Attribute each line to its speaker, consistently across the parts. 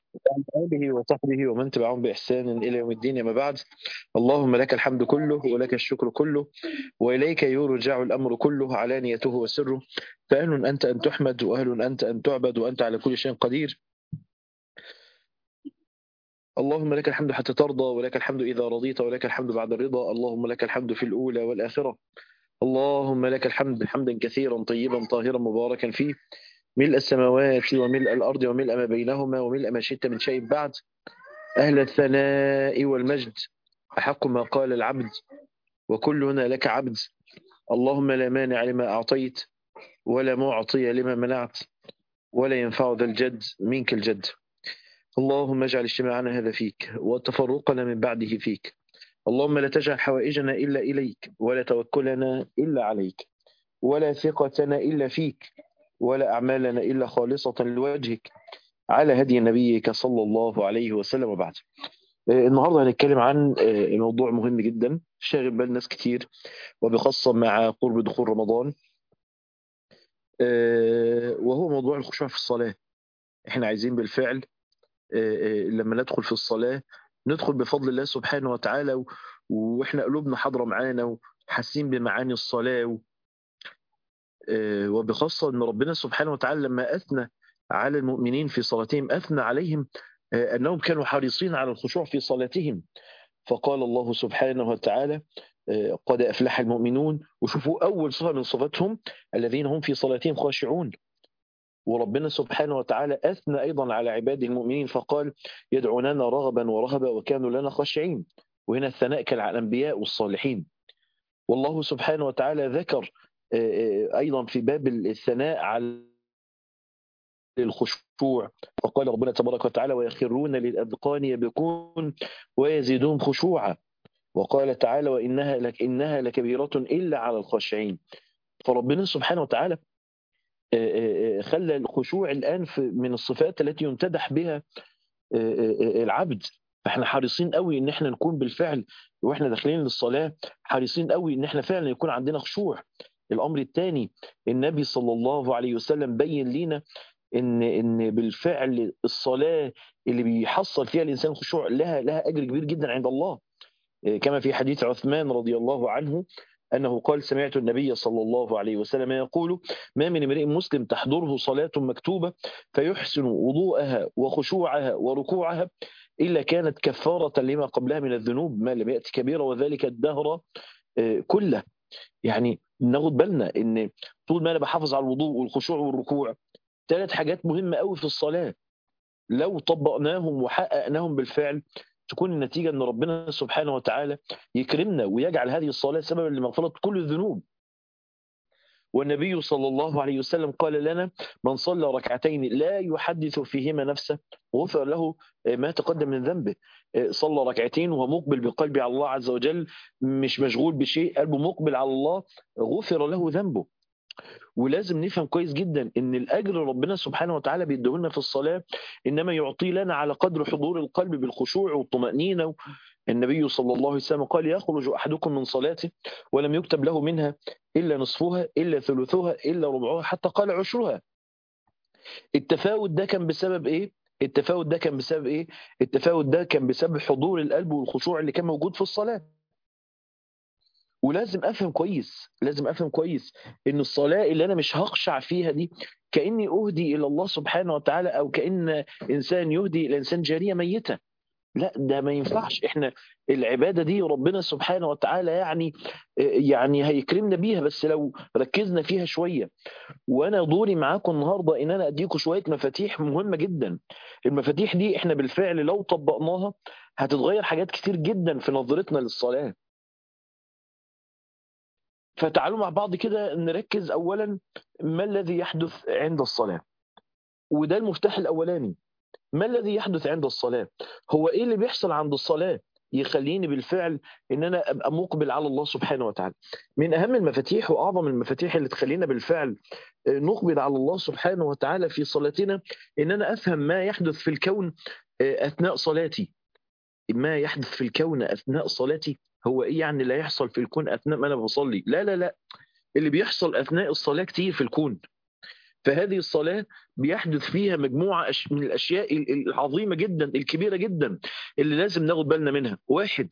Speaker 1: وعن آله وصحبه ومن تبعهم بإحسان إلى يوم الدين أما بعد اللهم لك الحمد كله ولك الشكر كله وإليك يرجع الأمر كله علانيته وسره فأهل أنت أن تحمد وأهل أنت أن تعبد وأنت على كل شيء قدير اللهم لك الحمد حتى ترضى ولك الحمد إذا رضيت ولك الحمد بعد الرضا اللهم لك الحمد في الأولى والآخرة اللهم لك الحمد حمدا كثيرا طيبا طاهرا مباركا فيه ملء السماوات وملء الأرض وملء ما بينهما وملء ما شئت من شيء بعد أهل الثناء والمجد أحق ما قال العبد وكلنا لك عبد اللهم لا مانع لما أعطيت ولا معطي لما منعت ولا ينفع ذا الجد منك الجد اللهم اجعل اجتماعنا هذا فيك وتفرقنا من بعده فيك اللهم لا تجعل حوائجنا إلا إليك ولا توكلنا إلا عليك ولا ثقتنا إلا فيك ولا أعمالنا إلا خالصة لوجهك على هدي نبيك صلى الله عليه وسلم وبعد النهاردة هنتكلم عن موضوع مهم جدا شاغل بال ناس كتير وبخاصة مع قرب دخول رمضان وهو موضوع الخشوع في الصلاة احنا عايزين بالفعل لما ندخل في الصلاة ندخل بفضل الله سبحانه وتعالى واحنا قلوبنا حاضرة معانا وحاسين بمعاني الصلاة وبخاصة أن ربنا سبحانه وتعالى لما أثنى على المؤمنين في صلاتهم أثنى عليهم أنهم كانوا حريصين على الخشوع في صلاتهم فقال الله سبحانه وتعالى قد أفلح المؤمنون وشوفوا أول صفة من صفاتهم الذين هم في صلاتهم خاشعون وربنا سبحانه وتعالى أثنى أيضا على عباده المؤمنين فقال يدعوننا رغبا ورهبا وكانوا لنا خاشعين وهنا الثناء كان على الأنبياء والصالحين والله سبحانه وتعالى ذكر أيضا في باب الثناء على الخشوع فقال ربنا تبارك وتعالى ويخرون للأذقان يبكون ويزيدون خشوعا وقال تعالى وإنها لك إنها لكبيرة إلا على الخاشعين فربنا سبحانه وتعالى خلى الخشوع الآن من الصفات التي يمتدح بها العبد فاحنا حريصين قوي ان احنا نكون بالفعل واحنا داخلين للصلاه حريصين قوي ان احنا فعلا يكون عندنا خشوع الامر الثاني النبي صلى الله عليه وسلم بين لنا ان ان بالفعل الصلاه اللي بيحصل فيها الانسان خشوع لها لها اجر كبير جدا عند الله كما في حديث عثمان رضي الله عنه أنه قال سمعت النبي صلى الله عليه وسلم يقول ما من امرئ مسلم تحضره صلاة مكتوبة فيحسن وضوءها وخشوعها وركوعها إلا كانت كفارة لما قبلها من الذنوب ما لم يأتي كبيرة وذلك الدهر كله يعني ناخد بالنا ان طول ما انا بحافظ على الوضوء والخشوع والركوع ثلاث حاجات مهمه قوي في الصلاه لو طبقناهم وحققناهم بالفعل تكون النتيجه ان ربنا سبحانه وتعالى يكرمنا ويجعل هذه الصلاه سببا لمغفره كل الذنوب والنبي صلى الله عليه وسلم قال لنا من صلى ركعتين لا يحدث فيهما نفسه غفر له ما تقدم من ذنبه صلى ركعتين وهو مقبل بقلبه على الله عز وجل مش مشغول بشيء قلبه مقبل على الله غفر له ذنبه ولازم نفهم كويس جدا ان الاجر ربنا سبحانه وتعالى بيديه لنا في الصلاه انما يعطي لنا على قدر حضور القلب بالخشوع والطمانينه النبي صلى الله عليه وسلم قال يخرج احدكم من صلاته ولم يكتب له منها الا نصفها الا ثلثها الا ربعها حتى قال عشرها التفاوت ده كان بسبب ايه التفاوت ده كان بسبب ايه التفاوت ده كان بسبب حضور القلب والخشوع اللي كان موجود في الصلاه ولازم افهم كويس لازم افهم كويس ان الصلاه اللي انا مش هخشع فيها دي كاني اهدي الى الله سبحانه وتعالى او كان انسان يهدي الى انسان جاريه ميته لا ده ما ينفعش احنا العباده دي ربنا سبحانه وتعالى يعني يعني هيكرمنا بيها بس لو ركزنا فيها شويه وانا دوري معاكم النهارده ان انا اديكم شويه مفاتيح مهمه جدا المفاتيح دي احنا بالفعل لو طبقناها هتتغير حاجات كتير جدا في نظرتنا للصلاه فتعالوا مع بعض كده نركز اولا ما الذي يحدث عند الصلاه وده المفتاح الاولاني ما الذي يحدث عند الصلاه هو ايه اللي بيحصل عند الصلاه يخليني بالفعل ان انا ابقى مقبل على الله سبحانه وتعالى من اهم المفاتيح واعظم المفاتيح اللي تخلينا بالفعل نقبل على الله سبحانه وتعالى في صلاتنا ان انا افهم ما يحدث في الكون اثناء صلاتي ما يحدث في الكون اثناء صلاتي هو ايه يعني اللي هيحصل في الكون اثناء ما انا بصلي لا لا لا اللي بيحصل اثناء الصلاه كتير في الكون فهذه الصلاة بيحدث فيها مجموعة من الأشياء العظيمة جدا الكبيرة جدا اللي لازم ناخد بالنا منها واحد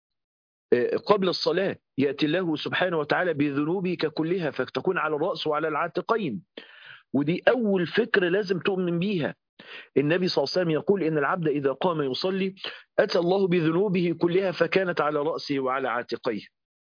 Speaker 1: قبل الصلاة يأتي الله سبحانه وتعالى بذنوبك كلها فتكون على الرأس وعلى العاتقين ودي أول فكرة لازم تؤمن بيها النبي صلى الله عليه وسلم يقول إن العبد إذا قام يصلي أتى الله بذنوبه كلها فكانت على رأسه وعلى عاتقيه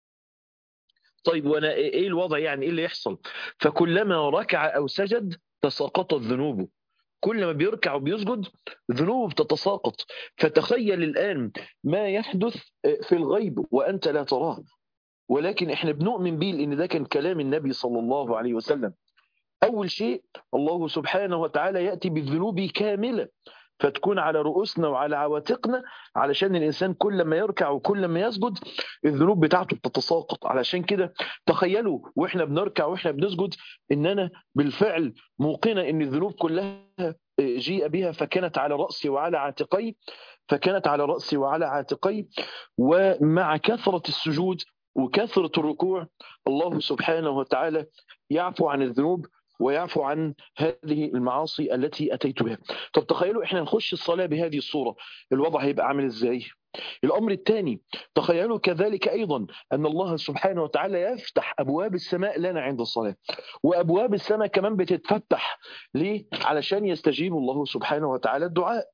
Speaker 1: طيب وانا ايه الوضع يعني ايه اللي يحصل فكلما ركع او سجد تساقطت ذنوبه كل ما بيركع وبيسجد ذنوبه بتتساقط فتخيل الان ما يحدث في الغيب وانت لا تراه ولكن احنا بنؤمن به لان ده كان كلام النبي صلى الله عليه وسلم اول شيء الله سبحانه وتعالى ياتي بالذنوب كامله فتكون على رؤوسنا وعلى عواتقنا علشان الانسان كل ما يركع وكل ما يسجد الذنوب بتاعته بتتساقط علشان كده تخيلوا واحنا بنركع واحنا بنسجد اننا بالفعل موقنه ان الذنوب كلها جيء بها فكانت على راسي وعلى عاتقي فكانت على راسي وعلى عاتقي ومع كثره السجود وكثره الركوع الله سبحانه وتعالى يعفو عن الذنوب ويعفو عن هذه المعاصي التي أتيت بها طب تخيلوا إحنا نخش الصلاة بهذه الصورة الوضع هيبقى عامل إزاي الأمر الثاني تخيلوا كذلك أيضا أن الله سبحانه وتعالى يفتح أبواب السماء لنا عند الصلاة وأبواب السماء كمان بتتفتح ليه؟ علشان يستجيب الله سبحانه وتعالى الدعاء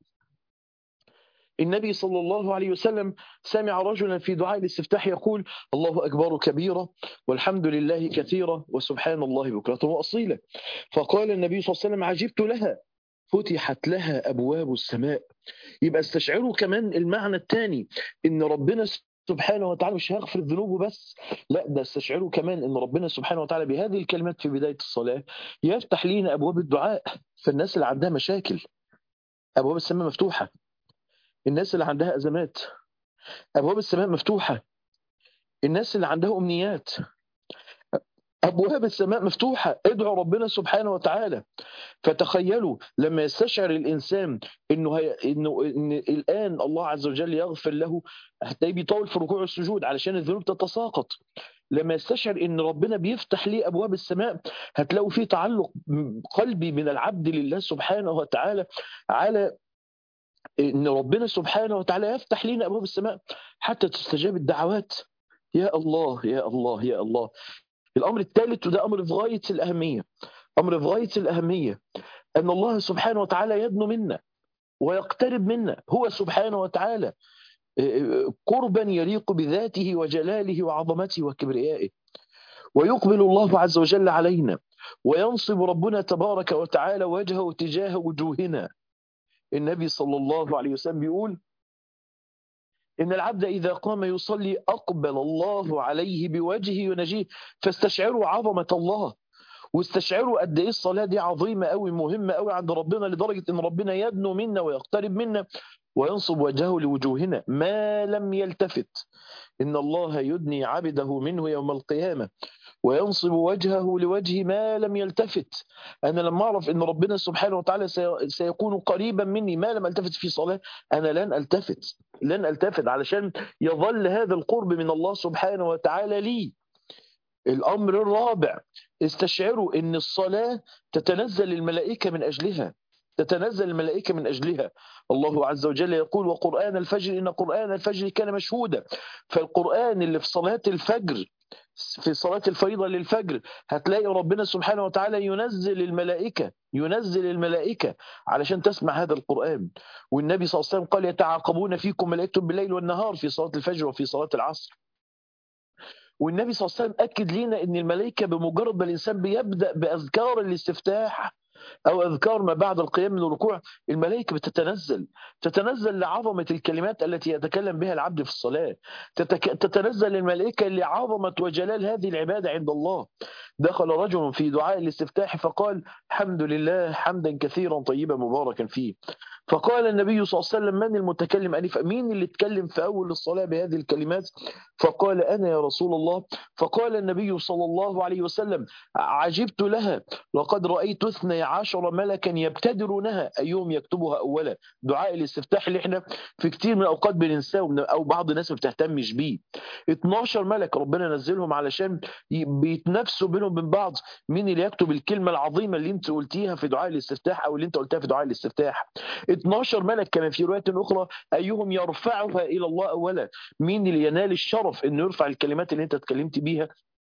Speaker 1: النبي صلى الله عليه وسلم سمع رجلا في دعاء الاستفتاح يقول الله أكبر كبيرة والحمد لله كثيرة وسبحان الله بكرة وأصيلة فقال النبي صلى الله عليه وسلم عجبت لها فتحت لها أبواب السماء يبقى استشعروا كمان المعنى الثاني إن ربنا سبحانه وتعالى مش هيغفر الذنوب بس لا ده استشعروا كمان ان ربنا سبحانه وتعالى بهذه الكلمات في بدايه الصلاه يفتح لينا ابواب الدعاء فالناس اللي عندها مشاكل ابواب السماء مفتوحه الناس اللي عندها ازمات ابواب السماء مفتوحه الناس اللي عندها امنيات ابواب السماء مفتوحه ادعوا ربنا سبحانه وتعالى فتخيلوا لما يستشعر الانسان انه هي انه إن الان الله عز وجل يغفر له هتلاقيه بيطول في الركوع والسجود علشان الذنوب تتساقط لما يستشعر ان ربنا بيفتح ليه ابواب السماء هتلاقوا في تعلق قلبي من العبد لله سبحانه وتعالى على ان ربنا سبحانه وتعالى يفتح لنا ابواب السماء حتى تستجاب الدعوات يا الله يا الله يا الله الامر الثالث وده امر في غايه الاهميه امر في غايه الاهميه ان الله سبحانه وتعالى يدنو منا ويقترب منا هو سبحانه وتعالى قربا يليق بذاته وجلاله وعظمته وكبريائه ويقبل الله عز وجل علينا وينصب ربنا تبارك وتعالى وجهه تجاه وجوهنا النبي صلى الله عليه وسلم بيقول إن العبد إذا قام يصلي أقبل الله عليه بوجهه ينجيه فاستشعروا عظمة الله واستشعروا قد ايه الصلاه دي عظيمه قوي مهمه قوي عند ربنا لدرجه ان ربنا يدنو منا ويقترب منا وينصب وجهه لوجوهنا ما لم يلتفت ان الله يدني عبده منه يوم القيامه وينصب وجهه لوجه ما لم يلتفت أنا لما أعرف أن ربنا سبحانه وتعالى سيكون قريبا مني ما لم ألتفت في صلاة أنا لن ألتفت لن ألتفت علشان يظل هذا القرب من الله سبحانه وتعالى لي الأمر الرابع استشعروا أن الصلاة تتنزل الملائكة من أجلها تتنزل الملائكة من أجلها الله عز وجل يقول وقرآن الفجر إن قرآن الفجر كان مشهودا فالقرآن اللي في صلاة الفجر في صلاة الفريضة للفجر هتلاقي ربنا سبحانه وتعالى ينزل الملائكة ينزل الملائكة علشان تسمع هذا القرآن والنبي صلى الله عليه وسلم قال يتعاقبون فيكم ملائكة بالليل والنهار في صلاة الفجر وفي صلاة العصر والنبي صلى الله عليه وسلم أكد لنا أن الملائكة بمجرد ما الإنسان بيبدأ بأذكار الاستفتاح أو أذكار ما بعد القيام من الركوع الملائكة بتتنزل تتنزل لعظمة الكلمات التي يتكلم بها العبد في الصلاة تتك... تتنزل الملائكة لعظمة وجلال هذه العبادة عند الله دخل رجل في دعاء الاستفتاح فقال الحمد لله حمدا كثيرا طيبا مباركا فيه فقال النبي صلى الله عليه وسلم من المتكلم أنفا مين اللي اتكلم في أول الصلاة بهذه الكلمات فقال أنا يا رسول الله فقال النبي صلى الله عليه وسلم عجبت لها لقد رأيت اثني عشر ملكا يبتدرونها أيهم يكتبها أولا دعاء الاستفتاح اللي احنا في كتير من الأوقات بننساه أو بعض الناس ما بتهتمش بيه 12 ملك ربنا نزلهم علشان بيتنافسوا بينهم وبين بعض مين اللي يكتب الكلمة العظيمة اللي انت قلتيها في دعاء الاستفتاح أو اللي انت قلتها في دعاء الاستفتاح 12 ملك كما في رواية أخرى أيهم يرفعها إلى الله أولا مين اللي ينال الشرف انه يرفع الكلمات اللي انت اتكلمت بيها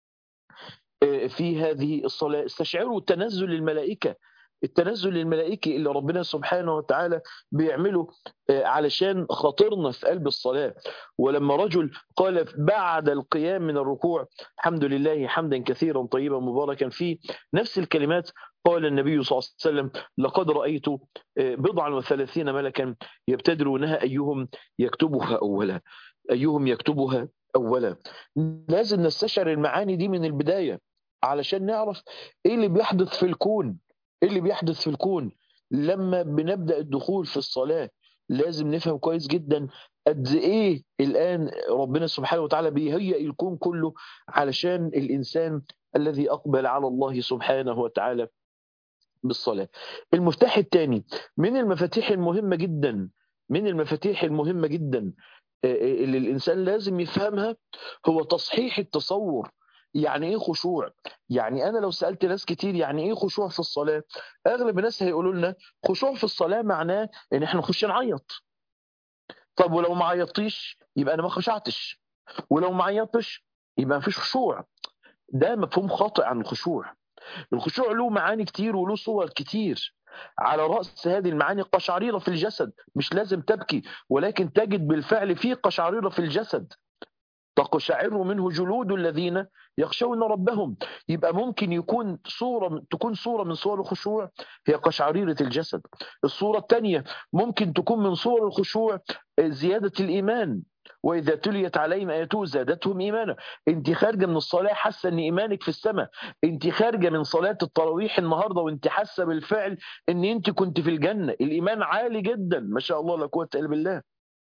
Speaker 1: في هذه الصلاة استشعروا تنزل الملائكة التنزل الملائكي اللي ربنا سبحانه وتعالى بيعمله علشان خاطرنا في قلب الصلاة ولما رجل قال بعد القيام من الركوع الحمد لله حمدا كثيرا طيبا مباركا فيه نفس الكلمات قال النبي صلى الله عليه وسلم لقد رأيت بضعا وثلاثين ملكا يبتدرونها أيهم يكتبها أولا أيهم يكتبها أولا لازم نستشعر المعاني دي من البداية علشان نعرف إيه اللي بيحدث في الكون إيه اللي بيحدث في الكون لما بنبدأ الدخول في الصلاة لازم نفهم كويس جدا قد ايه الان ربنا سبحانه وتعالى بيهيئ الكون كله علشان الانسان الذي اقبل على الله سبحانه وتعالى بالصلاه. المفتاح الثاني من المفاتيح المهمه جدا من المفاتيح المهمه جدا اللي الانسان لازم يفهمها هو تصحيح التصور يعني ايه خشوع يعني انا لو سالت ناس كتير يعني ايه خشوع في الصلاه اغلب الناس هيقولوا لنا خشوع في الصلاه معناه ان احنا نخش نعيط طب ولو ما عيطتيش يبقى انا ما خشعتش ولو ما عيطتش يبقى ما فيش خشوع ده مفهوم خاطئ عن الخشوع الخشوع له معاني كتير وله صور كتير على رأس هذه المعاني قشعريرة في الجسد مش لازم تبكي ولكن تجد بالفعل في قشعريرة في الجسد تقشعر منه جلود الذين يخشون ربهم يبقى ممكن يكون صورة تكون صورة من صور الخشوع هي قشعريرة الجسد الصورة الثانية ممكن تكون من صور الخشوع زيادة الإيمان وإذا تليت عليهم آياته زادتهم إيمانا أنت خارجة من الصلاة حاسة أن إيمانك في السماء أنت خارجة من صلاة التراويح النهاردة وأنت حاسة بالفعل أن أنت كنت في الجنة الإيمان عالي جدا ما شاء الله لا قوة إلا بالله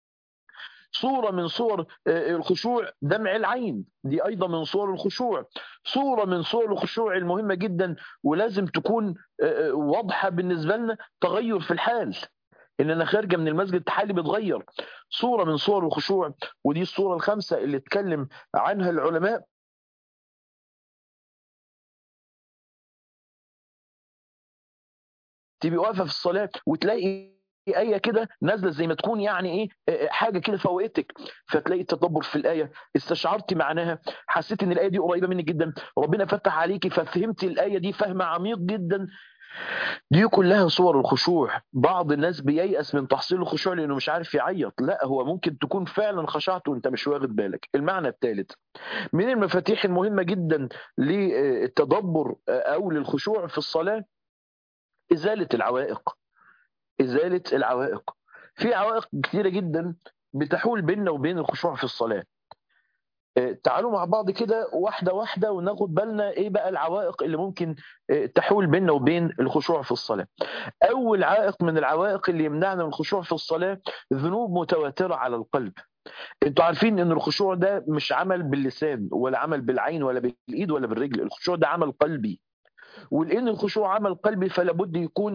Speaker 1: صورة من صور الخشوع دمع العين دي أيضا من صور الخشوع صورة من صور الخشوع المهمة جدا ولازم تكون واضحة بالنسبة لنا تغير في الحال ان انا خارجه من المسجد حالي بيتغير صوره من صور الخشوع ودي الصوره الخامسه اللي اتكلم عنها العلماء تبقي واقفه في الصلاه وتلاقي آية كده نازلة زي ما تكون يعني إيه حاجة كده فوقتك فتلاقي التدبر في الآية استشعرت معناها حسيت إن الآية دي قريبة منك جدا ربنا فتح عليكي ففهمت الآية دي فهم عميق جدا دي كلها صور الخشوع بعض الناس بييأس من تحصيل الخشوع لأنه مش عارف يعيط لا هو ممكن تكون فعلا خشعت وانت مش واخد بالك المعنى الثالث من المفاتيح المهمة جدا للتدبر أو للخشوع في الصلاة إزالة العوائق إزالة العوائق في عوائق كثيرة جدا بتحول بيننا وبين الخشوع في الصلاة تعالوا مع بعض كده واحدة واحدة وناخد بالنا ايه بقى العوائق اللي ممكن تحول بيننا وبين الخشوع في الصلاة اول عائق من العوائق اللي يمنعنا من الخشوع في الصلاة ذنوب متواترة على القلب انتوا عارفين ان الخشوع ده مش عمل باللسان ولا عمل بالعين ولا بالايد ولا بالرجل الخشوع ده عمل قلبي ولان الخشوع عمل قلبي فلا بد يكون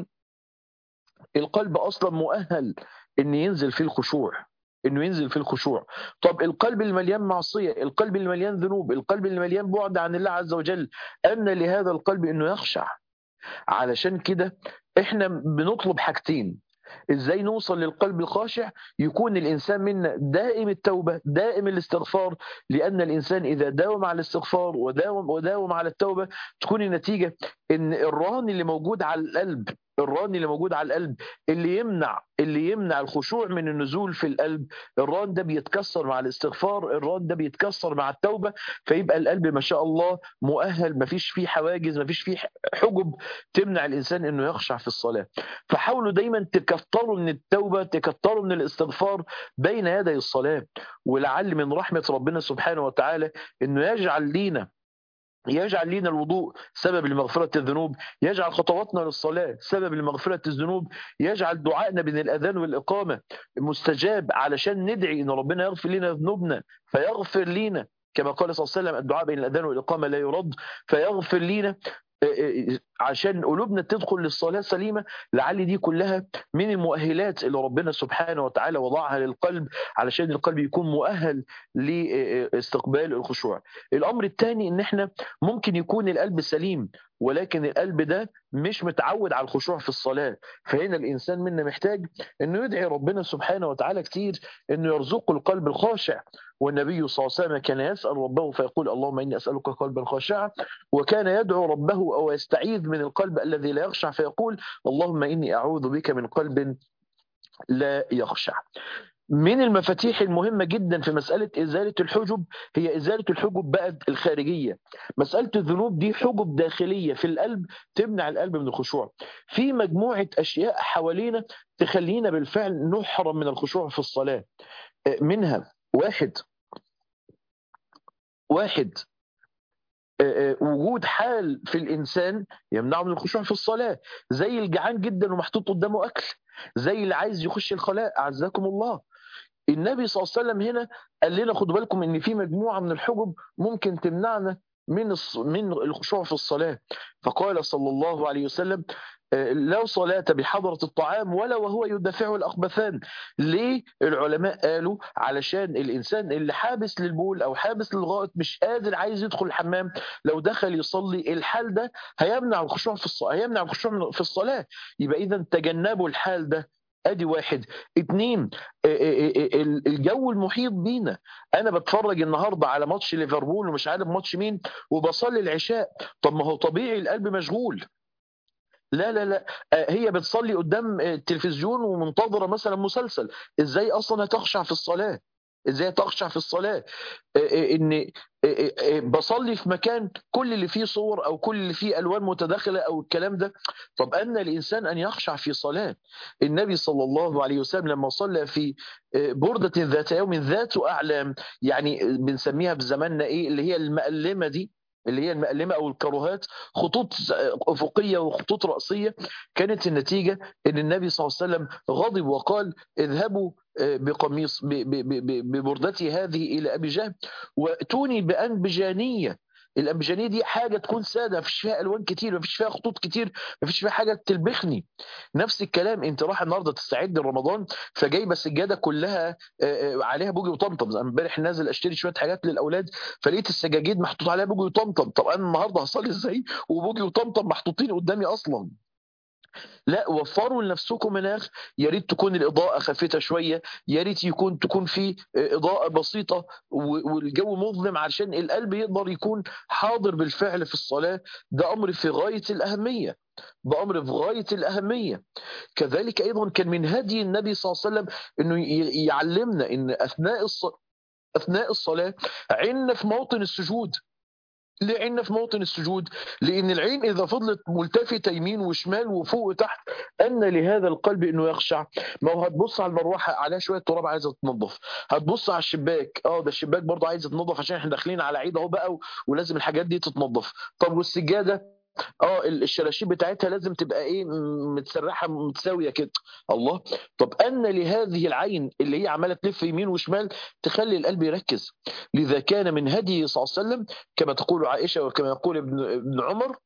Speaker 1: القلب اصلا مؤهل ان ينزل فيه الخشوع انه ينزل في الخشوع طب القلب المليان معصيه القلب اللي مليان ذنوب القلب اللي مليان بعد عن الله عز وجل ان لهذا القلب انه يخشع علشان كده احنا بنطلب حاجتين ازاي نوصل للقلب الخاشع يكون الانسان منا دائم التوبه دائم الاستغفار لان الانسان اذا داوم على الاستغفار وداوم وداوم على التوبه تكون النتيجه ان الرهان اللي موجود على القلب الران اللي موجود على القلب اللي يمنع اللي يمنع الخشوع من النزول في القلب الران ده بيتكسر مع الاستغفار الران ده بيتكسر مع التوبة فيبقى القلب ما شاء الله مؤهل ما فيش فيه حواجز ما فيش فيه حجب تمنع الإنسان أنه يخشع في الصلاة فحاولوا دايما تكتروا من التوبة تكتروا من الاستغفار بين يدي الصلاة ولعل من رحمة ربنا سبحانه وتعالى أنه يجعل لينا يجعل لنا الوضوء سبب لمغفرة الذنوب يجعل خطواتنا للصلاة سبب لمغفرة الذنوب يجعل دعائنا بين الأذان والإقامة مستجاب علشان ندعي إن ربنا يغفر لنا ذنوبنا فيغفر لنا كما قال صلى الله عليه وسلم الدعاء بين الأذان والإقامة لا يرد فيغفر لنا عشان قلوبنا تدخل للصلاة سليمة لعل دي كلها من المؤهلات اللي ربنا سبحانه وتعالى وضعها للقلب علشان القلب يكون مؤهل لاستقبال الخشوع الأمر الثاني إن احنا ممكن يكون القلب سليم ولكن القلب ده مش متعود على الخشوع في الصلاة فهنا الإنسان منا محتاج أنه يدعي ربنا سبحانه وتعالى كتير أنه يرزقه القلب الخاشع والنبي صلى الله عليه وسلم كان يسأل ربه فيقول اللهم إني أسألك قلبا خاشعا وكان يدعو ربه أو يستعيذ من القلب الذي لا يخشع فيقول اللهم إني أعوذ بك من قلب لا يخشع من المفاتيح المهمة جدا في مسألة إزالة الحجب هي إزالة الحجب بقى الخارجية مسألة الذنوب دي حجب داخلية في القلب تمنع القلب من الخشوع في مجموعة أشياء حوالينا تخلينا بالفعل نحرم من الخشوع في الصلاة منها واحد واحد وجود حال في الإنسان يمنعه من الخشوع في الصلاة زي الجعان جدا ومحطوط قدامه أكل زي اللي عايز يخش الخلاء أعزكم الله النبي صلى الله عليه وسلم هنا قال لنا خدوا بالكم ان في مجموعه من الحجب ممكن تمنعنا من من الخشوع في الصلاه فقال صلى الله عليه وسلم لا صلاة بحضرة الطعام ولا وهو يدافعه الأخبثان ليه العلماء قالوا علشان الإنسان اللي حابس للبول أو حابس للغائط مش قادر عايز يدخل الحمام لو دخل يصلي الحال ده هيمنع الخشوع في الصلاة هيمنع الخشوع في الصلاة يبقى إذا تجنبوا الحال ده ادي واحد اتنين الجو المحيط بينا انا بتفرج النهارده على ماتش ليفربول ومش عارف ماتش مين وبصلي العشاء طب ما هو طبيعي القلب مشغول لا لا لا هي بتصلي قدام التلفزيون ومنتظره مثلا مسلسل ازاي اصلا هتخشع في الصلاه ازاي تخشع في الصلاه ان بصلي في مكان كل اللي فيه صور او كل اللي فيه الوان متداخله او الكلام ده طب ان الانسان ان يخشع في صلاه النبي صلى الله عليه وسلم لما صلى في برده ذات يوم ذات اعلام يعني بنسميها بزماننا ايه اللي هي المألمه دي اللي هي المألمة أو الكروهات خطوط أفقية وخطوط رأسية كانت النتيجة أن النبي صلى الله عليه وسلم غضب وقال اذهبوا بقميص ببردتي هذه إلى أبي جهل وأتوني بأنبجانية الأنبجانية دي حاجة تكون سادة مفيش فيها ألوان كتير مفيش فيها خطوط كتير مفيش فيها حاجة تلبخني نفس الكلام أنت رايح النهاردة تستعد لرمضان فجايبة السجادة كلها عليها بوجي وطمطم امبارح نازل أشتري شوية حاجات للأولاد فلقيت السجاجيد محطوط عليها بوجي وطمطم طب أنا النهاردة هصلي إزاي وبوجي وطمطم محطوطين قدامي أصلا لا وفروا لنفسكم مناخ يا ريت تكون الاضاءه خافته شويه يا ريت يكون تكون في اضاءه بسيطه والجو مظلم عشان القلب يقدر يكون حاضر بالفعل في الصلاه ده امر في غايه الاهميه ده امر في غايه الاهميه كذلك ايضا كان من هدي النبي صلى الله عليه وسلم انه يعلمنا ان اثناء الصلاه اثناء الصلاه عنا في موطن السجود ليه عيننا في موطن السجود لان العين اذا فضلت ملتفته يمين وشمال وفوق وتحت ان لهذا القلب انه يخشع ما هو هتبص على المروحه عليها شويه تراب عايزه تنظف هتبص على الشباك اه ده الشباك برضه عايز يتنظف عشان احنا داخلين على عيد اهو بقى ولازم الحاجات دي تتنظف طب والسجاده اه الشراشيب بتاعتها لازم تبقى ايه متسرحه متساويه كده الله طب ان لهذه العين اللي هي عماله تلف يمين وشمال تخلي القلب يركز لذا كان من هدي صلى الله عليه وسلم كما تقول عائشه وكما يقول ابن ابن عمر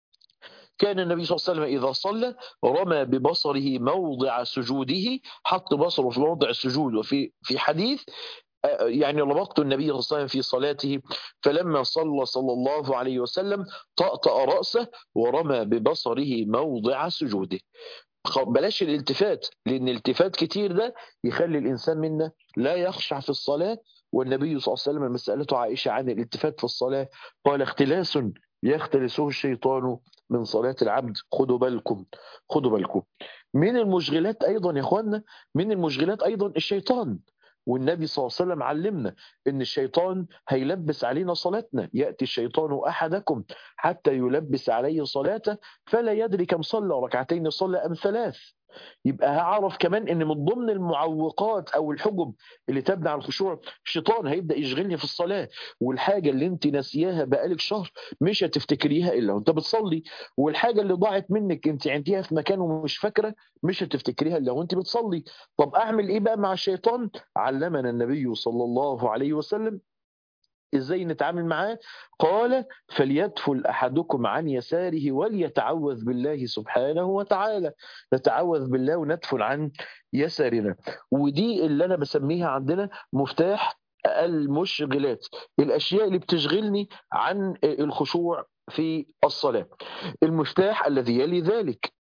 Speaker 1: كان النبي صلى الله عليه وسلم إذا صلى رمى ببصره موضع سجوده حط بصره في موضع السجود وفي في حديث يعني ربطت النبي صلى الله عليه وسلم في صلاته فلما صلى صلى الله عليه وسلم طأطأ رأسه ورمى ببصره موضع سجوده بلاش الالتفات لأن الالتفات كتير ده يخلي الإنسان منا لا يخشع في الصلاة والنبي صلى الله عليه وسلم مسألته عائشة عن الالتفات في الصلاة قال اختلاس يختلسه الشيطان من صلاة العبد خدوا بالكم خدوا بالكم من المشغلات أيضا يا أخوانا من المشغلات أيضا الشيطان والنبي صلى الله عليه وسلم علمنا ان الشيطان هيلبس علينا صلاتنا ياتي الشيطان احدكم حتى يلبس عليه صلاته فلا يدري كم صلى ركعتين صلى ام ثلاث يبقى هعرف كمان ان من ضمن المعوقات او الحجب اللي تبني على الخشوع الشيطان هيبدا يشغلني في الصلاه والحاجه اللي انت ناسياها بقالك شهر مش هتفتكريها الا وانت بتصلي والحاجه اللي ضاعت منك انت عنديها في مكان ومش فاكره مش هتفتكريها الا وانت بتصلي طب اعمل ايه بقى مع الشيطان علمنا النبي صلى الله عليه وسلم ازاي نتعامل معاه قال فليدفل احدكم عن يساره وليتعوذ بالله سبحانه وتعالى نتعوذ بالله وندفل عن يسارنا ودي اللي انا بسميها عندنا مفتاح المشغلات الاشياء اللي بتشغلني عن الخشوع في الصلاه المفتاح الذي يلي ذلك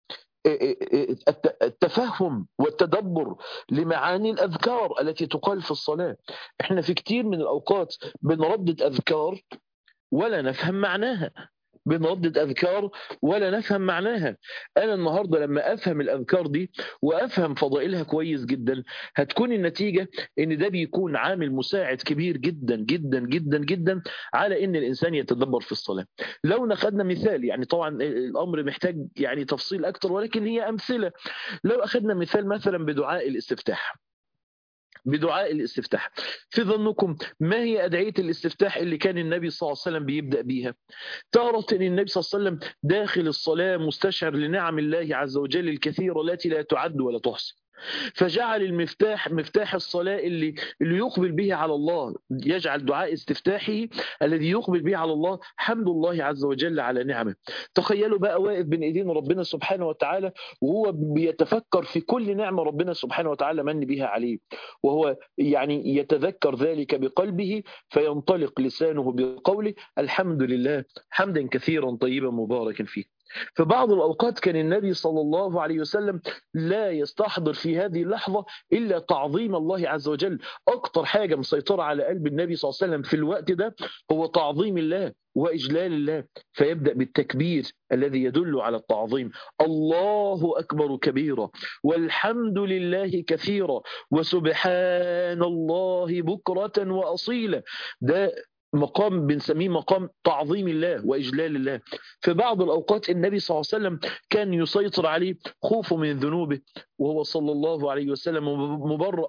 Speaker 1: التفهم والتدبر لمعاني الاذكار التي تقال في الصلاه احنا في كتير من الاوقات بنردد اذكار ولا نفهم معناها بنردد اذكار ولا نفهم معناها انا النهارده لما افهم الاذكار دي وافهم فضائلها كويس جدا هتكون النتيجه ان ده بيكون عامل مساعد كبير جدا جدا جدا جدا على ان الانسان يتدبر في الصلاه لو ناخدنا مثال يعني طبعا الامر محتاج يعني تفصيل اكتر ولكن هي امثله لو اخذنا مثال مثلا بدعاء الاستفتاح بدعاء الاستفتاح في ظنكم ما هي أدعية الاستفتاح اللي كان النبي صلى الله عليه وسلم بيبدأ بيها تارة أن النبي صلى الله عليه وسلم داخل الصلاة مستشعر لنعم الله عز وجل الكثيرة التي لا تعد ولا تحصى فجعل المفتاح مفتاح الصلاة اللي اللي يقبل به على الله يجعل دعاء استفتاحه الذي يقبل به على الله حمد الله عز وجل على نعمه تخيلوا بقى واقف بين ايدين ربنا سبحانه وتعالى وهو بيتفكر في كل نعمة ربنا سبحانه وتعالى من بها عليه وهو يعني يتذكر ذلك بقلبه فينطلق لسانه بقوله الحمد لله حمدا كثيرا طيبا مباركا فيه في بعض الأوقات كان النبي صلى الله عليه وسلم لا يستحضر في هذه اللحظة إلا تعظيم الله عز وجل أكتر حاجة مسيطرة على قلب النبي صلى الله عليه وسلم في الوقت ده هو تعظيم الله وإجلال الله فيبدأ بالتكبير الذي يدل على التعظيم الله أكبر كبيرا والحمد لله كثيرا وسبحان الله بكرة وأصيلا ده مقام بنسميه مقام تعظيم الله واجلال الله في بعض الاوقات النبي صلى الله عليه وسلم كان يسيطر عليه خوفه من ذنوبه وهو صلى الله عليه وسلم مبرأ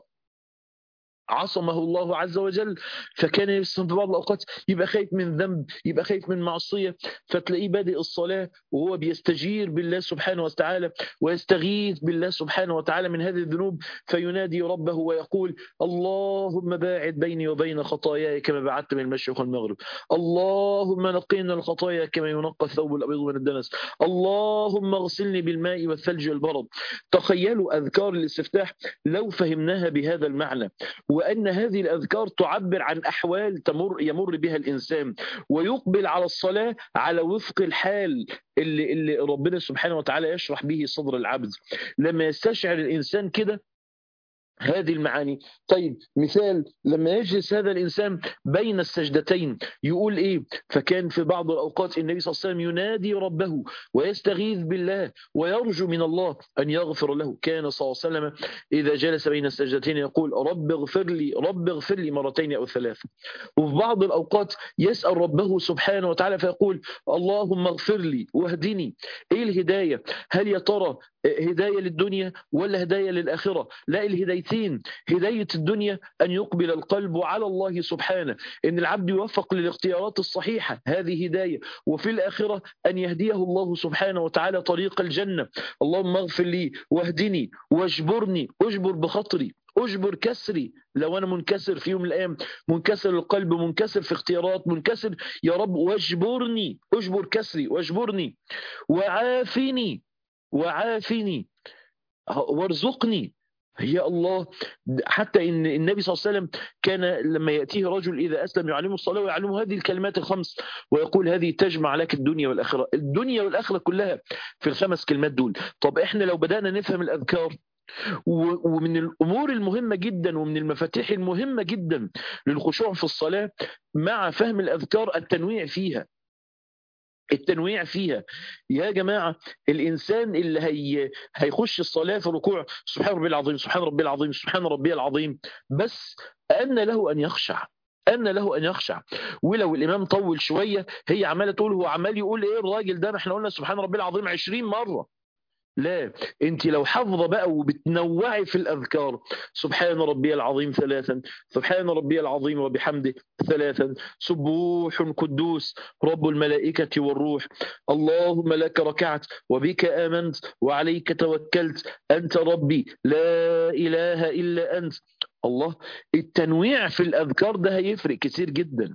Speaker 1: عصمه الله عز وجل فكان في بعض الاوقات يبقى خايف من ذنب يبقى خايف من معصيه فتلاقيه بادئ الصلاه وهو بيستجير بالله سبحانه وتعالى ويستغيث بالله سبحانه وتعالى من هذه الذنوب فينادي ربه ويقول اللهم باعد بيني وبين خطاياي كما بعدت من المشرق والمغرب اللهم نقينا الخطايا كما ينقى الثوب الابيض من الدنس اللهم اغسلني بالماء والثلج والبرد تخيلوا اذكار الاستفتاح لو فهمناها بهذا المعنى وأن هذه الأذكار تعبر عن أحوال تمر يمر بها الإنسان ويقبل على الصلاة على وفق الحال اللي, اللي ربنا سبحانه وتعالى يشرح به صدر العبد لما يستشعر الإنسان كده هذه المعاني طيب مثال لما يجلس هذا الإنسان بين السجدتين يقول إيه فكان في بعض الأوقات النبي صلى الله عليه وسلم ينادي ربه ويستغيث بالله ويرجو من الله أن يغفر له كان صلى الله عليه وسلم إذا جلس بين السجدتين يقول رب اغفر لي رب اغفر لي مرتين أو ثلاثة وفي بعض الأوقات يسأل ربه سبحانه وتعالى فيقول اللهم اغفر لي واهدني إيه الهداية هل يا ترى هداية للدنيا ولا هداية للآخرة لا الهدايتين هداية الدنيا أن يقبل القلب على الله سبحانه إن العبد يوفق للاختيارات الصحيحة هذه هداية وفي الآخرة أن يهديه الله سبحانه وتعالى طريق الجنة اللهم اغفر لي واهدني واجبرني اجبر بخطري اجبر كسري لو انا منكسر في يوم من الايام منكسر القلب منكسر في اختيارات منكسر يا رب واجبرني اجبر كسري واجبرني وعافني وعافني وارزقني يا الله حتى ان النبي صلى الله عليه وسلم كان لما ياتيه رجل اذا اسلم يعلمه الصلاه ويعلمه هذه الكلمات الخمس ويقول هذه تجمع لك الدنيا والاخره، الدنيا والاخره كلها في الخمس كلمات دول، طب احنا لو بدانا نفهم الاذكار ومن الامور المهمه جدا ومن المفاتيح المهمه جدا للخشوع في الصلاه مع فهم الاذكار التنويع فيها التنويع فيها يا جماعة الإنسان اللي هي هيخش الصلاة في ركوع سبحان ربي العظيم سبحان ربي العظيم سبحان ربي العظيم بس أن له أن يخشع أن له أن يخشع ولو الإمام طول شوية هي عمالة تقول هو عمال يقول إيه الراجل ده ما احنا قلنا سبحان ربي العظيم 20 مرة لا انت لو حافظه بقى وبتنوعي في الاذكار سبحان ربي العظيم ثلاثا سبحان ربي العظيم وبحمده ثلاثا سبوح قدوس رب الملائكه والروح اللهم لك ركعت وبك امنت وعليك توكلت انت ربي لا اله الا انت الله التنويع في الاذكار ده هيفرق كتير جدا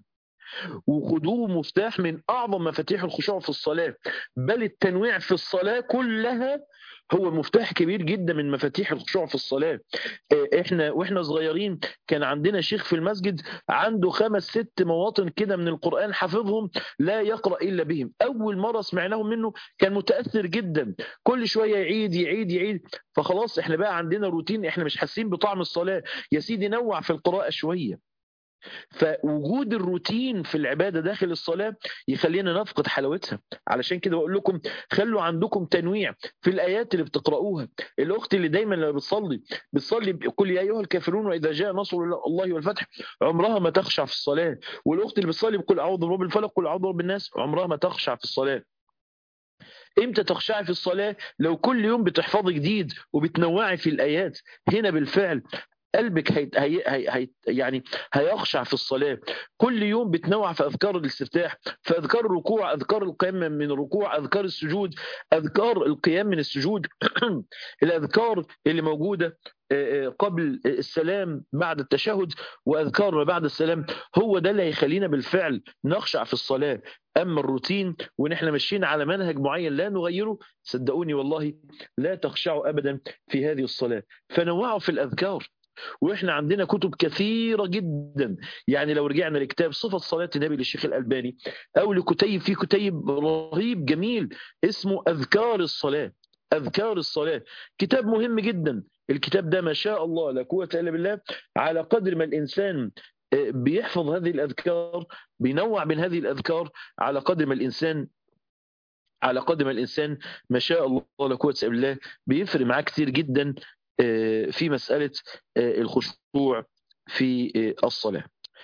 Speaker 1: وخدوه مفتاح من اعظم مفاتيح الخشوع في الصلاه بل التنويع في الصلاه كلها هو مفتاح كبير جدا من مفاتيح الخشوع في الصلاه احنا واحنا صغيرين كان عندنا شيخ في المسجد عنده خمس ست مواطن كده من القران حافظهم لا يقرا الا بهم اول مره سمعناهم منه كان متاثر جدا كل شويه يعيد يعيد يعيد فخلاص احنا بقى عندنا روتين احنا مش حاسين بطعم الصلاه يا سيدي نوع في القراءه شويه فوجود الروتين في العباده داخل الصلاه يخلينا نفقد حلاوتها علشان كده بقول لكم خلوا عندكم تنويع في الايات اللي بتقراوها الاخت اللي دايما لما بتصلي بتصلي قل يا ايها الكافرون واذا جاء نصر الله والفتح عمرها ما تخشع في الصلاه والاخت اللي بتصلي بقول اعوذ برب الفلق قل اعوذ برب الناس عمرها ما تخشع في الصلاه امتى تخشعي في الصلاه لو كل يوم بتحفظي جديد وبتنوعي في الايات هنا بالفعل قلبك هي هي هي يعني هيخشع في الصلاة كل يوم بتنوع في أذكار الاستفتاح في أذكار الركوع أذكار القيام من الركوع أذكار السجود أذكار القيام من السجود الأذكار اللي موجودة قبل السلام بعد التشهد واذكار ما بعد السلام هو ده اللي هيخلينا بالفعل نخشع في الصلاه اما الروتين وان احنا ماشيين على منهج معين لا نغيره صدقوني والله لا تخشعوا ابدا في هذه الصلاه فنوعوا في الاذكار واحنا عندنا كتب كثيره جدا يعني لو رجعنا لكتاب صفه صلاه النبي للشيخ الالباني او لكتيب في كتيب رهيب جميل اسمه اذكار الصلاه اذكار الصلاه كتاب مهم جدا الكتاب ده ما شاء الله لا قوه الا بالله على قدر ما الانسان بيحفظ هذه الاذكار بينوع بين هذه الاذكار على قدر ما الانسان على قدر ما الانسان ما شاء الله لا قوه الا بالله بيفرق معاه كتير جدا في مسألة الخشوع في الصلاة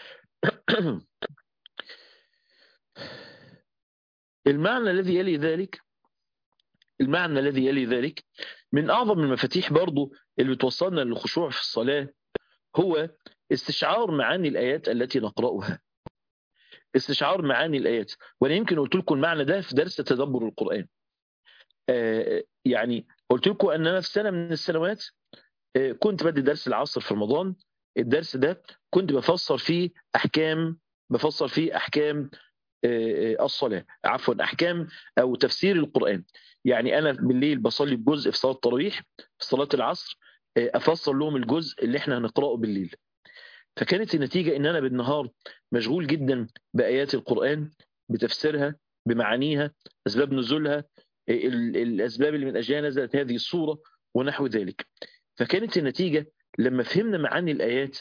Speaker 1: المعنى الذي يلي ذلك المعنى الذي يلي ذلك من أعظم المفاتيح برضو اللي بتوصلنا للخشوع في الصلاة هو استشعار معاني الآيات التي نقرأها استشعار معاني الآيات وأنا يمكن قلت لكم المعنى ده في درس تدبر القرآن آه يعني قلت لكم أن أنا في سنة من السنوات كنت بدي درس العصر في رمضان الدرس ده كنت بفسر فيه احكام بفسر فيه احكام الصلاه عفوا احكام او تفسير القران يعني انا بالليل بصلي بجزء في صلاه التراويح في صلاه العصر افسر لهم الجزء اللي احنا هنقراه بالليل فكانت النتيجه ان انا بالنهار مشغول جدا بايات القران بتفسيرها بمعانيها اسباب نزولها الاسباب اللي من اجلها نزلت هذه الصوره ونحو ذلك فكانت النتيجة لما فهمنا معاني الآيات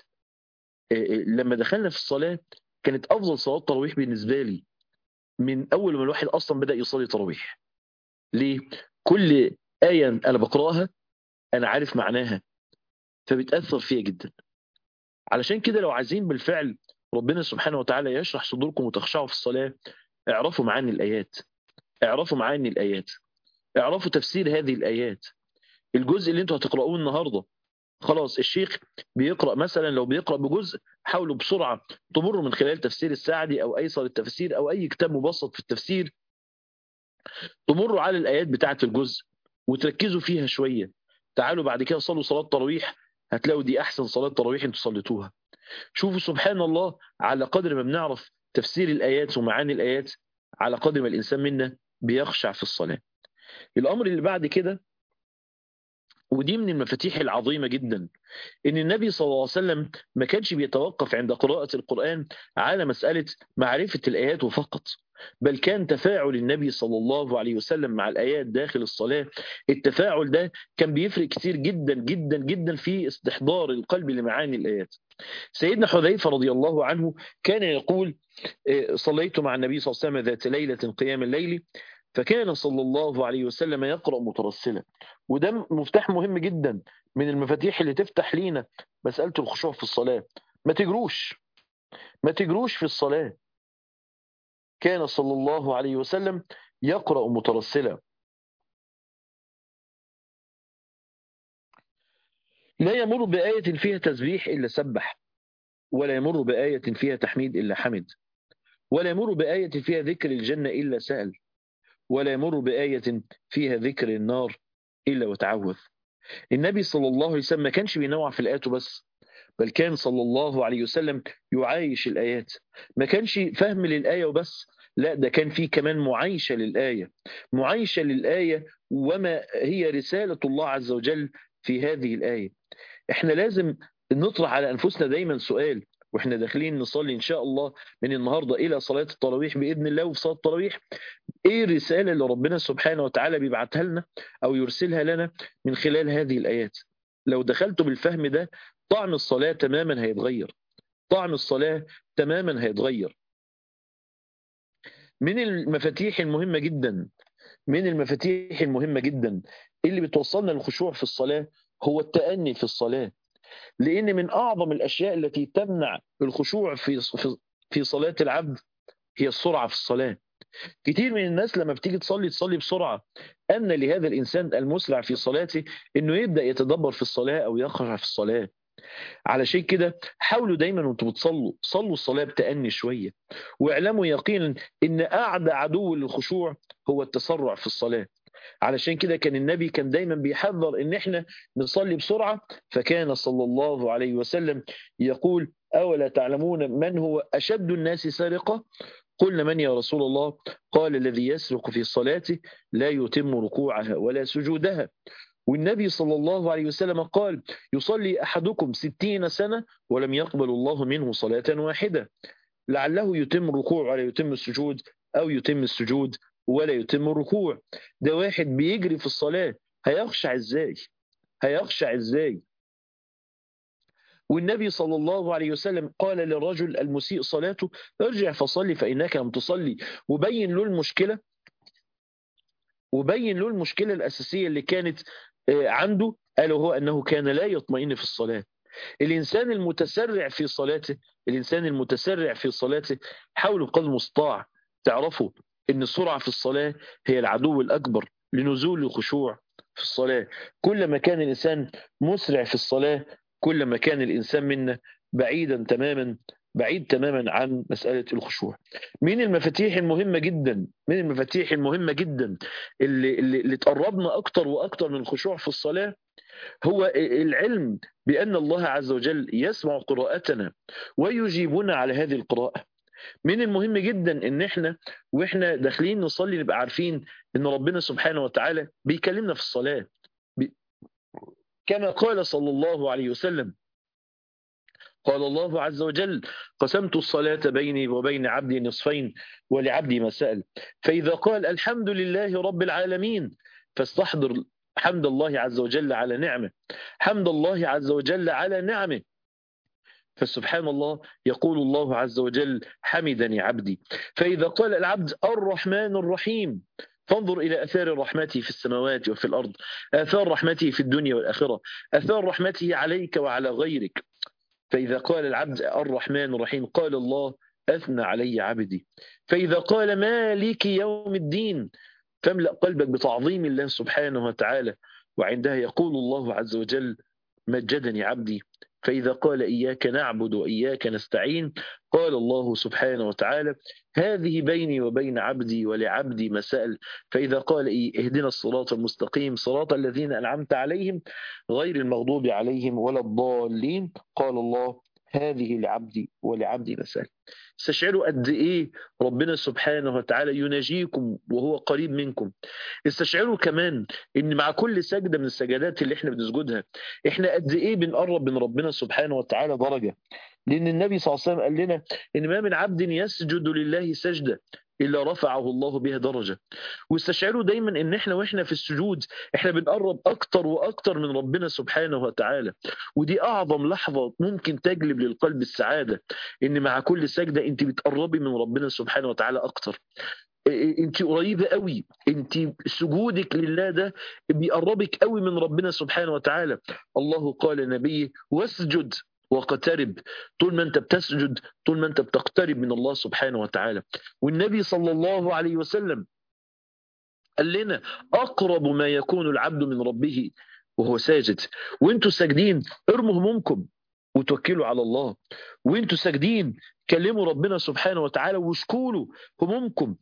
Speaker 1: لما دخلنا في الصلاة كانت أفضل صلاة تراويح بالنسبة لي من أول ما الواحد أصلا بدأ يصلي تراويح ليه؟ كل آية أنا بقرأها أنا عارف معناها فبتأثر فيها جدا علشان كده لو عايزين بالفعل ربنا سبحانه وتعالى يشرح صدوركم وتخشعوا في الصلاة اعرفوا معاني الآيات اعرفوا معاني الآيات اعرفوا تفسير هذه الآيات الجزء اللي انتوا هتقرأوه النهاردة خلاص الشيخ بيقرأ مثلا لو بيقرأ بجزء حاولوا بسرعة تمروا من خلال تفسير السعدي أو أيسر التفسير أو أي كتاب مبسط في التفسير تمروا على الآيات بتاعة الجزء وتركزوا فيها شوية تعالوا بعد كده صلوا صلاة تراويح هتلاقوا دي أحسن صلاة تراويح انتوا صليتوها شوفوا سبحان الله على قدر ما بنعرف تفسير الآيات ومعاني الآيات على قدر ما الإنسان منا بيخشع في الصلاة الأمر اللي بعد كده ودي من المفاتيح العظيمة جدا إن النبي صلى الله عليه وسلم ما كانش بيتوقف عند قراءة القرآن على مسألة معرفة الآيات فقط بل كان تفاعل النبي صلى الله عليه وسلم مع الآيات داخل الصلاة التفاعل ده كان بيفرق كتير جدا جدا جدا في استحضار القلب لمعاني الآيات سيدنا حذيفة رضي الله عنه كان يقول صليت مع النبي صلى الله عليه وسلم ذات ليلة قيام الليل فكان صلى الله عليه وسلم يقرأ مترسلا وده مفتاح مهم جدا من المفاتيح اللي تفتح لينا مسألة الخشوع في الصلاة ما تجروش ما تجروش في الصلاة كان صلى الله عليه وسلم يقرأ مترسلا لا يمر بآية فيها تسبيح إلا سبح ولا يمر بآية فيها تحميد إلا حمد ولا يمر بآية فيها ذكر الجنة إلا سأل ولا يمر بآية فيها ذكر النار إلا وتعوذ النبي صلى الله عليه وسلم ما كانش بينوع في الآيات بس بل كان صلى الله عليه وسلم يعايش الآيات ما كانش فهم للآية وبس لا ده كان في كمان معايشة للآية معايشة للآية وما هي رسالة الله عز وجل في هذه الآية احنا لازم نطرح على أنفسنا دايما سؤال واحنا داخلين نصلي ان شاء الله من النهارده الى صلاه التراويح باذن الله وفي صلاه التراويح ايه الرساله اللي ربنا سبحانه وتعالى بيبعتها لنا او يرسلها لنا من خلال هذه الايات لو دخلتوا بالفهم ده طعم الصلاه تماما هيتغير طعم الصلاه تماما هيتغير من المفاتيح المهمه جدا من المفاتيح المهمه جدا اللي بتوصلنا للخشوع في الصلاه هو التأني في الصلاه لأن من أعظم الأشياء التي تمنع الخشوع في في صلاة العبد هي السرعة في الصلاة. كتير من الناس لما بتيجي تصلي تصلي بسرعة أن لهذا الإنسان المسرع في صلاته إنه يبدأ يتدبر في الصلاة أو يخشع في الصلاة. علشان كده حاولوا دايما وانتم بتصلوا صلوا الصلاة بتأني شوية واعلموا يقينا إن أعدى عدو للخشوع هو التسرع في الصلاة علشان كده كان النبي كان دايما بيحذر ان احنا نصلي بسرعه فكان صلى الله عليه وسلم يقول اولا تعلمون من هو اشد الناس سرقه قلنا من يا رسول الله قال الذي يسرق في صلاته لا يتم ركوعها ولا سجودها والنبي صلى الله عليه وسلم قال يصلي أحدكم ستين سنة ولم يقبل الله منه صلاة واحدة لعله يتم الركوع ولا يتم السجود أو يتم السجود ولا يتم الركوع ده واحد بيجري في الصلاة هيخشع ازاي هيخشع ازاي والنبي صلى الله عليه وسلم قال للرجل المسيء صلاته ارجع فصلي فإنك لم تصلي وبين له المشكلة وبين له المشكلة الأساسية اللي كانت عنده ألا وهو أنه كان لا يطمئن في الصلاة الإنسان المتسرع في صلاته الإنسان المتسرع في صلاته حاولوا بقدر المستطاع تعرفوا ان السرعه في الصلاه هي العدو الاكبر لنزول الخشوع في الصلاه كلما كان الانسان مسرع في الصلاه كلما كان الانسان منا بعيدا تماما بعيد تماما عن مساله الخشوع من المفاتيح المهمه جدا من المفاتيح المهمه جدا اللي اللي, اللي تقربنا اكتر واكتر من الخشوع في الصلاه هو العلم بان الله عز وجل يسمع قراءتنا ويجيبنا على هذه القراءه من المهم جدا ان احنا واحنا داخلين نصلي نبقى عارفين ان ربنا سبحانه وتعالى بيكلمنا في الصلاه بي... كما قال صلى الله عليه وسلم قال الله عز وجل قسمت الصلاة بيني وبين عبدي نصفين ولعبدي ما سأل فإذا قال الحمد لله رب العالمين فاستحضر حمد الله عز وجل على نعمه حمد الله عز وجل على نعمه فسبحان الله يقول الله عز وجل حمدني عبدي فإذا قال العبد الرحمن الرحيم فانظر إلى أثار رحمته في السماوات وفي الأرض آثار رحمته في الدنيا والآخرة آثار رحمته عليك وعلى غيرك فإذا قال العبد الرحمن الرحيم قال الله أثنى علي عبدي فإذا قال مالك يوم الدين فاملأ قلبك بتعظيم الله سبحانه وتعالى وعندها يقول الله عز وجل مجدني عبدي فإذا قال إياك نعبد وإياك نستعين قال الله سبحانه وتعالى هذه بيني وبين عبدي ولعبدي مسائل فإذا قال إيه اهدنا الصراط المستقيم صراط الذين أنعمت عليهم غير المغضوب عليهم ولا الضالين قال الله هذه لعبدي ولعبدي مسائل استشعروا قد ايه ربنا سبحانه وتعالى يناجيكم وهو قريب منكم استشعروا كمان ان مع كل سجده من السجدات اللي احنا بنسجدها احنا قد ايه بنقرب من ربنا سبحانه وتعالى درجه لان النبي صلى الله عليه وسلم قال لنا ان ما من عبد يسجد لله سجده الا رفعه الله بها درجه واستشعروا دايما ان احنا واحنا في السجود احنا بنقرب اكتر واكتر من ربنا سبحانه وتعالى ودي اعظم لحظه ممكن تجلب للقلب السعاده ان مع كل سجده انت بتقربي من ربنا سبحانه وتعالى اكتر انت قريبه قوي انت سجودك لله ده بيقربك قوي من ربنا سبحانه وتعالى الله قال لنبيه واسجد واقترب طول ما انت بتسجد طول ما انت بتقترب من الله سبحانه وتعالى والنبي صلى الله عليه وسلم قال لنا اقرب ما يكون العبد من ربه وهو ساجد وانتوا ساجدين ارموا همومكم وتوكلوا على الله وانتوا ساجدين كلموا ربنا سبحانه وتعالى واشكوا له همومكم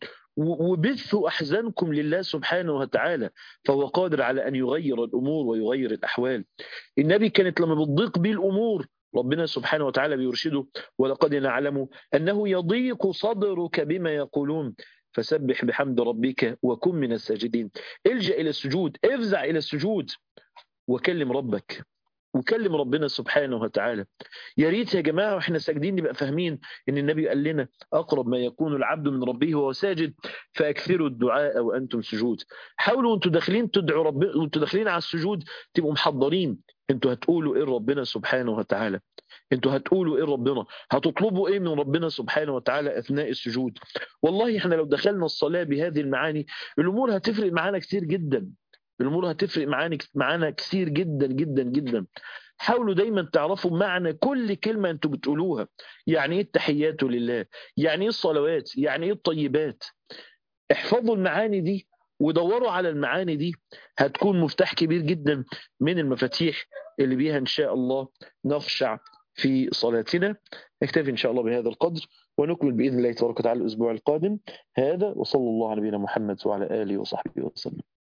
Speaker 1: وبثوا احزانكم لله سبحانه وتعالى فهو قادر على ان يغير الامور ويغير الاحوال النبي كانت لما بتضيق بيه الامور ربنا سبحانه وتعالى بيرشده ولقد نعلم أنه يضيق صدرك بما يقولون فسبح بحمد ربك وكن من الساجدين الجأ إلى السجود افزع إلى السجود وكلم ربك وكلم ربنا سبحانه وتعالى يا ريت يا جماعه واحنا ساجدين نبقى فاهمين ان النبي قال لنا اقرب ما يكون العبد من ربه وهو ساجد فاكثروا الدعاء وانتم سجود حاولوا وانتم داخلين تدعوا ربنا وانتم داخلين على السجود تبقوا محضرين انتوا هتقولوا ايه ربنا سبحانه وتعالى انتوا هتقولوا ايه ربنا هتطلبوا ايه من ربنا سبحانه وتعالى اثناء السجود والله احنا لو دخلنا الصلاه بهذه المعاني الامور هتفرق معانا كتير جدا الامور هتفرق معانا معانا كتير جدا جدا جدا حاولوا دايما تعرفوا معنى كل كلمه انتوا بتقولوها يعني ايه التحيات لله يعني ايه الصلوات يعني ايه الطيبات احفظوا المعاني دي ودوروا على المعاني دي هتكون مفتاح كبير جدا من المفاتيح اللي بيها ان شاء الله نخشع في صلاتنا نكتفي ان شاء الله بهذا القدر ونكمل باذن الله تبارك وتعالى الاسبوع القادم هذا وصلى الله على نبينا محمد وعلى اله وصحبه وسلم